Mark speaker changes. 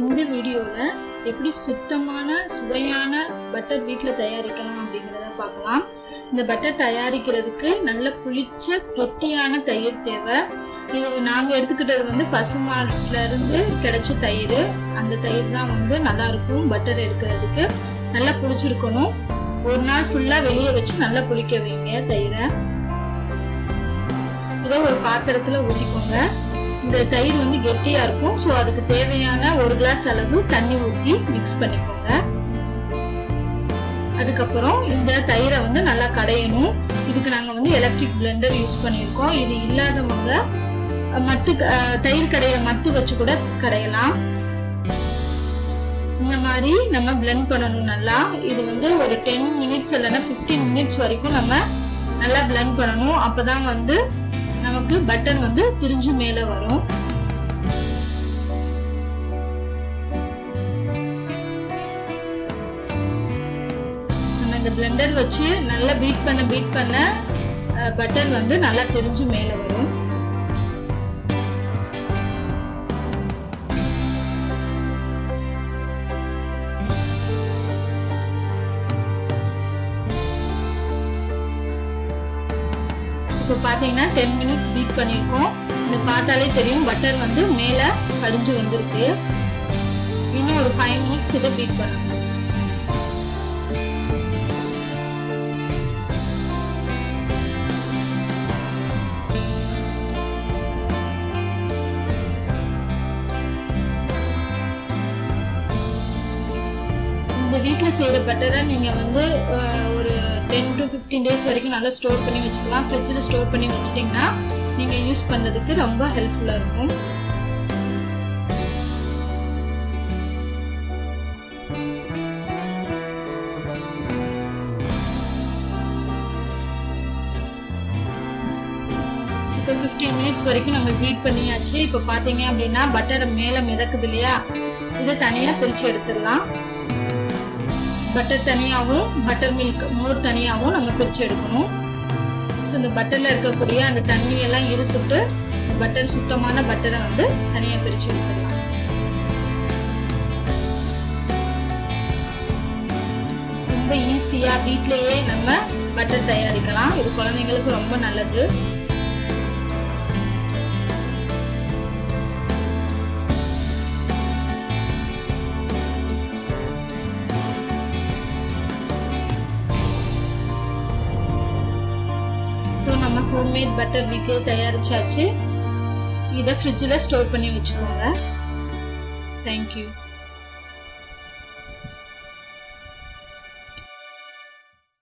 Speaker 1: இந்த வீடியோவில் எப்படி சுத்தமான சுவையான பட்டர் வீட்டில் தயாரிக்கலாம் அப்படிங்கிறத பார்க்கலாம் இந்த பட்டர் தயாரிக்கிறதுக்கு நல்ல புளிச்ச கெட்டியான தயிர் தேவை இது நாங்கள் எடுத்துக்கிட்டது வந்து பசுமாட்டுல இருந்து கிடைச்ச தயிர் அந்த தயிர் தான் வந்து நல்லா இருக்கும் பட்டர் எடுக்கிறதுக்கு நல்லா புளிச்சிருக்கணும் ஒரு நாள் ஃபுல்லாக வெளியே வச்சு நல்லா புளிக்க வைங்க தயிரை இதை ஒரு பாத்திரத்துல ஊற்றிக்கோங்க இந்த தயிர் வந்து கெட்டியா இருக்கும் ஸோ அதுக்கு தேவையான ஒரு கிளாஸ் அளவு தண்ணி ஊற்றி மிக்ஸ் பண்ணிக்கோங்க அதுக்கப்புறம் இந்த தயிரை வந்து நல்லா கடையணும் இதுக்கு நாங்கள் வந்து எலக்ட்ரிக் பிளெண்டர் யூஸ் பண்ணியிருக்கோம் இது இல்லாதவங்க மத்து தயிர் கடையில மத்து வச்சு கூட கடையலாம் இந்த மாதிரி நம்ம பிளெண்ட் பண்ணணும் நல்லா இது வந்து ஒரு டென் மினிட்ஸ் இல்லைன்னா ஃபிஃப்டீன் மினிட்ஸ் வரைக்கும் நம்ம நல்லா பிளெண்ட் பண்ணணும் அப்பதான் வந்து நமக்கு பட்டன் வந்து திரிஞ்சு மேல வரும் நம்ம இந்த பிளெண்டர் வச்சு நல்லா பீட் பண்ண பீட் பண்ண பட்டர் வந்து நல்லா திரிஞ்சு மேல வரும் இப்போ பார்த்தீங்கன்னா டென் மினிட்ஸ் பீட் பண்ணியிருக்கோம் இது பார்த்தாலே தெரியும் பட்டர் வந்து மேலே கடிஞ்சு வந்திருக்கு இன்னும் ஒரு ஃபைவ் மினிட்ஸ் இதை பீட் பண்ணணும் இந்த வீட்டில் செய்கிற பட்டரை நீங்கள் வந்து ஒரு டென் டு ஃபிஃப்டீன் டேஸ் வரைக்கும் நல்லா ஸ்டோர் பண்ணி வச்சுக்கலாம் ஃப்ரிட்ஜில் ஸ்டோர் பண்ணி வச்சிட்டிங்கன்னா நீங்கள் யூஸ் பண்ணுறதுக்கு ரொம்ப ஹெல்ப்ஃபுல்லாக இருக்கும் இப்போ ஃபிஃப்டீன் மினிட்ஸ் வரைக்கும் நம்ம பீட் பண்ணியாச்சு இப்போ பார்த்தீங்க அப்படின்னா பட்டரை மேலே மிதக்குது இல்லையா இதை தனியாக பிரித்து எடுத்துடலாம் பட்டர் தனியாகவும் பட்டர் மில்க் மோர் தனியாகவும் நம்ம பிரித்து எடுக்கணும் ஸோ இந்த பட்டரில் இருக்கக்கூடிய அந்த தண்ணியெல்லாம் இருத்துட்டு பட்டர் சுத்தமான பட்டரை வந்து தனியாக பிரித்து எடுத்துடலாம் ரொம்ப ஈஸியாக வீட்லேயே நம்ம பட்டர் தயாரிக்கலாம் இது குழந்தைங்களுக்கு ரொம்ப நல்லது ஸோ நம்ம ஹோம்மேட் பட்டர் வீட்லேயே தயாரிச்சாச்சு இதை ஃப்ரிட்ஜில் ஸ்டோர் பண்ணி வச்சுக்கோங்க தேங்க்யூ